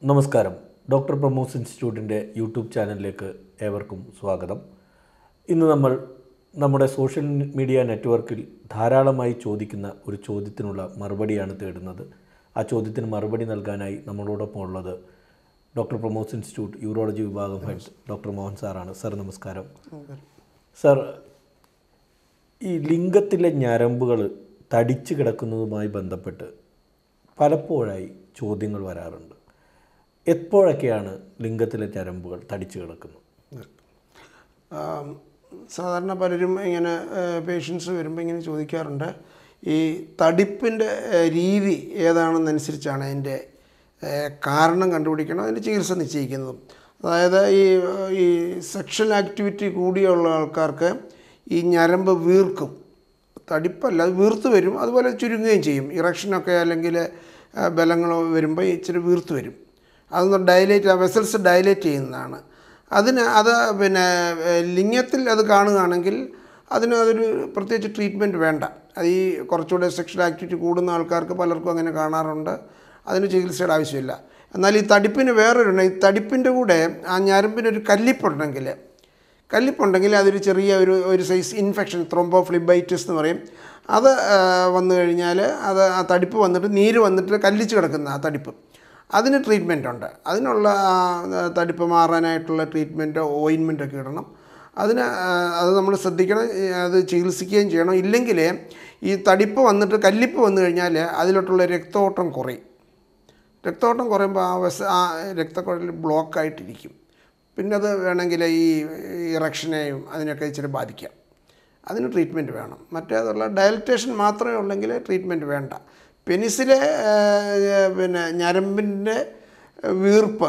നമസ്കാരം doctor പ്രമോസ് ഇൻസ്റ്റിറ്റ്യൂട്ടിൻ്റെ YouTube ചാനലിലേക്ക് ഏവർക്കും സ്വാഗതം ഇന്ന് നമ്മൾ നമ്മുടെ സോഷ്യൽ മീഡിയ നെറ്റ്വർക്കിൽ ധാരാളമായി ചോദിക്കുന്ന ഒരു ചോദ്യത്തിനുള്ള മറുപടിയാണ് തേടുന്നത് ആ ചോദ്യത്തിന് മറുപടി നൽകാനായി നമ്മളോടൊപ്പം ഉള്ളത് ഡോക്ടർ പ്രമോസ് ഇൻസ്റ്റിറ്റ്യൂട്ട് യൂറോളജി വിഭാഗം ഹെഡ് ഡോക്ടർ മോഹൻ സാറാണ് സാർ നമസ്കാരം സാർ ഈ ലിംഗത്തിലെ ഞരമ്പുകൾ തടിച്ചു കിടക്കുന്നതുമായി ബന്ധപ്പെട്ട് പലപ്പോഴായി ചോദ്യങ്ങൾ വരാറുണ്ട് എപ്പോഴൊക്കെയാണ് ലിംഗത്തിലെ ഞരമ്പുകൾ തടിച്ചു കിടക്കുന്നത് ആം, സാധാരണ പലരും ഇങ്ങനെ പേഷ്യൻസ് വരുമ്പോൾ ഇങ്ങനെ ചോദിക്കാറുണ്ട് ഈ തടിപ്പിൻ്റെ ഏഹ്, രീതി ഏതാണെന്നനുസരിച്ചാണ് അതിൻ്റെ ഏഹ്, കാരണം കണ്ടുപിടിക്കണം അതിൻ്റെ ചികിത്സ നിശ്ചയിക്കുന്നതും അതായത് ഈ ഈ സെക്ഷൽ ആക്ടിവിറ്റി കൂടിയുള്ള ആൾക്കാർക്ക് ഈ ഞരമ്പ് വീർക്കും തടിപ്പല്ല അത് വീർത്ത് വരും അതുപോലെ ചുരുങ്ങുകയും ചെയ്യും ഇറക്ഷനൊക്കെ അല്ലെങ്കിൽ ബലങ്ങളോ വരുമ്പോൾ ഇച്ചിരി വീർത്ത് വരും അതൊന്ന് ഡയലേറ്റ് വെസൽസ് ഡയലേറ്റ് ചെയ്യുന്നതാണ് അതിന് അത് പിന്നെ ഏഹ്, ലിംഗത്തിൽ അത് കാണുകയാണെങ്കിൽ അതിന് അതൊരു പ്രത്യേകിച്ച് ട്രീറ്റ്മെൻറ്റ് വേണ്ട അത് ഈ കുറച്ചുകൂടെ സെക്ഷൽ ആക്ടിവിറ്റി കൂടുന്ന ആൾക്കാർക്ക് പലർക്കും അങ്ങനെ കാണാറുണ്ട് അതിന് ചികിത്സയുടെ ആവശ്യമില്ല എന്നാൽ ഈ തടിപ്പിന് വേറൊരു ഈ തടിപ്പിൻ്റെ കൂടെ ആ ഞരമ്പിനൊരു കല്ലിപ്പുണ്ടെങ്കിൽ കല്ലിപ്പുണ്ടെങ്കിൽ അതൊരു ചെറിയ ഒരു ഒരു സൈസ് ഇൻഫെക്ഷൻ ത്രോംബോഫ്ലിബൈറ്റിസ് എന്ന് പറയും അത് ആ, വന്നു കഴിഞ്ഞാൽ അത് ആ തടിപ്പ് വന്നിട്ട് നീര് വന്നിട്ട് കല്ലിച്ച് കിടക്കുന്ന ആ തടിപ്പ് അതിന് ട്രീറ്റ്മെൻ്റ് ഉണ്ട് അതിനുള്ള ആ, തടിപ്പ് മാറാനായിട്ടുള്ള ട്രീറ്റ്മെൻറ്റ് ഓയിൻമെൻ്റ് ഒക്കെ ഇടണം അതിന് ആ, അത് നമ്മൾ ശ്രദ്ധിക്കണം ഈ അത് ചികിത്സിക്കുകയും ചെയ്യണം ഇല്ലെങ്കിൽ ഈ തടിപ്പ് വന്നിട്ട് കല്ലിപ്പ് വന്നു കഴിഞ്ഞാൽ അതിലോട്ടുള്ള രക്തോട്ടം കുറയും രക്തോട്ടം കുറയുമ്പോൾ ആ വസ ആ രക്തക്കുഴൽ ബ്ലോക്കായിട്ടിരിക്കും പിന്നെ അത് വേണമെങ്കിൽ ഈ ഇറക്ഷനെയും അതിനൊക്കെ ഇച്ചിരി ബാധിക്കാം അതിന് ട്രീറ്റ്മെൻറ്റ് വേണം മറ്റേതുള്ള ഡയലറ്റേഷൻ മാത്രമേ ഉള്ളെങ്കിൽ ട്രീറ്റ്മെൻറ്റ് വേണ്ട പെനിസിലെ ഏഹ്, പിന്നെ ഞരമ്പിൻ്റെ വീർപ്പ്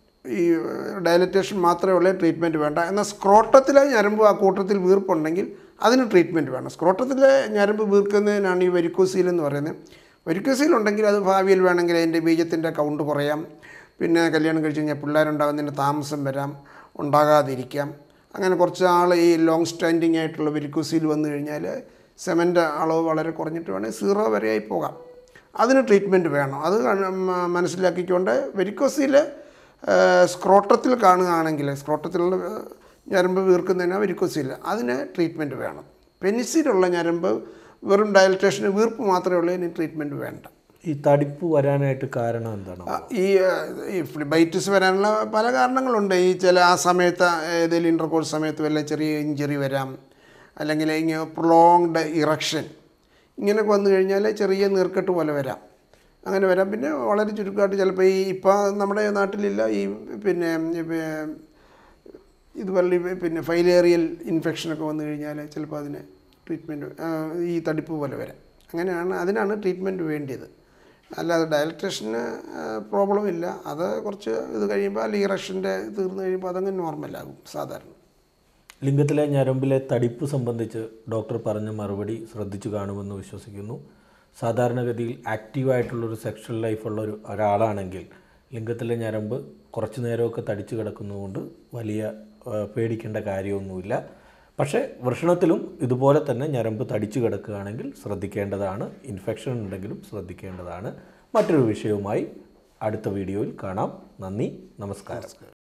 ഈ ഡയലറ്റേഷൻ മാത്രമേ ഉള്ളൂ ട്രീറ്റ്മെൻറ്റ് വേണ്ട എന്നാൽ സ്ക്രോട്ടത്തിലെ ഞരമ്പ് ആ കൂട്ടത്തിൽ വീർപ്പുണ്ടെങ്കിൽ അതിന് ട്രീറ്റ്മെൻറ്റ് വേണം സ്ക്രോട്ടത്തിലെ ഞരമ്പ് വീർക്കുന്നതിനാണ് ഈ വരിക്കോസീൽ എന്ന് പറയുന്നത് വരിക്കോസീൽ ഉണ്ടെങ്കിൽ അത് ഭാവിയിൽ വേണമെങ്കിൽ അതിൻ്റെ ബീജത്തിൻ്റെ കൗണ്ട് കുറയാം പിന്നെ കല്യാണം കഴിച്ച് കഴിഞ്ഞാൽ പിള്ളേരുണ്ടാകുന്നതിന് താമസം വരാം ഉണ്ടാകാതിരിക്കാം അങ്ങനെ കുറച്ച് ആൾ ഈ ലോങ് സ്റ്റാൻഡിങ് ആയിട്ടുള്ള വെരിക്കോസിൽ വന്നു കഴിഞ്ഞാൽ സെമൻ്റെ അളവ് വളരെ കുറഞ്ഞിട്ട് വേണമെങ്കിൽ സീറോ വരെയായി പോകാം അതിന് ട്രീറ്റ്മെൻറ്റ് വേണം അത് കണ്- മ- മനസ്സിലാക്കിക്കൊണ്ട് വെരിക്കോസിൽ സ്ക്രോട്ടത്തിൽ കാണുകയാണെങ്കിൽ സ്ക്രോട്ടത്തിലുള്ള ഏഹ്, ഞരമ്പ് വീർക്കുന്നതിന് വെരിക്കോസിൽ അതിന് ട്രീറ്റ്മെൻറ്റ് വേണം പെനിസിലുള്ള ഞരമ്പ് വെറും ഡയലറ്റേഷന് വീർപ്പ് മാത്രമേ ഉള്ളൂ ഇതിന് ട്രീറ്റ്മെൻറ്റ് വേണ്ട ഈ തടിപ്പ് വരാനായിട്ട് കാരണം എന്താണ് ആ, ഈ ഏഹ്, ഈ ഫ്ലിബൈറ്റിസ് വരാനുള്ള പല കാരണങ്ങളുണ്ട് ഈ ചില ആ സമയത്ത് ഏതെങ്കിലും ഇൻ്റർകോഴ്സ് സമയത്ത് വല്ല ചെറിയ ഇഞ്ചറി വരാം അല്ലെങ്കിൽ ഇങ്ങനെ പ്രൊലോങ്ഡ് ഇറക്ഷൻ ഇങ്ങനെയൊക്കെ വന്നു കഴിഞ്ഞാൽ ചെറിയ നീർക്കെട്ട് പോലെ വരാം അങ്ങനെ വരാം പിന്നെ വളരെ ചുരുക്കമായിട്ട് ചിലപ്പോൾ ഈ ഇപ്പോൾ നമ്മുടെ നാട്ടിലില്ല ഈ പിന്നെ ഈ പി- ഇതുപോലെ ഈ പിന്നെ ഫൈലേറിയൽ ഇൻഫെക്ഷനൊക്കെ വന്നു കഴിഞ്ഞാൽ ചിലപ്പോൾ അതിന് ട്രീറ്റ്മെൻറ്റ് ഈ തടിപ്പ് പോലെ വരാം അങ്ങനെയാണ് അതിനാണ് ട്രീറ്റ്മെൻറ്റ് വേണ്ടിയത് അല്ലാതെ ഡയലറ്റേഷന് പ്രോബ്ലം ഇല്ല അത് കുറച്ച് ഇത് കഴിയുമ്പോൾ അല്ലെങ്കിൽ ഇറക്ഷൻ്റെ തീർന്നു കഴിയുമ്പോൾ അതങ്ങ് നോർമലാകും സാധാരണ ലിംഗത്തിലെ ഞരമ്പിലെ തടിപ്പ് സംബന്ധിച്ച് ഡോക്ടർ പറഞ്ഞ മറുപടി ശ്രദ്ധിച്ചു കാണുമെന്ന് വിശ്വസിക്കുന്നു സാധാരണഗതിയിൽ ആക്റ്റീവായിട്ടുള്ളൊരു സെക്ഷൽ ലൈഫുള്ള ഒരു ഒരാളാണെങ്കിൽ ലിംഗത്തിലെ ഞരമ്പ് കുറച്ച് നേരമൊക്കെ തടിച്ചു കിടക്കുന്നതുകൊണ്ട് വലിയ ആ, പേടിക്കേണ്ട കാര്യമൊന്നുമില്ല പക്ഷേ വൃഷണത്തിലും ഇതുപോലെ തന്നെ ഞരമ്പ് തടിച്ചു കിടക്കുകയാണെങ്കിൽ ശ്രദ്ധിക്കേണ്ടതാണ് ഇൻഫെക്ഷൻ ഉണ്ടെങ്കിലും ശ്രദ്ധിക്കേണ്ടതാണ് മറ്റൊരു വിഷയവുമായി അടുത്ത വീഡിയോയിൽ കാണാം നന്ദി നമസ്കാരം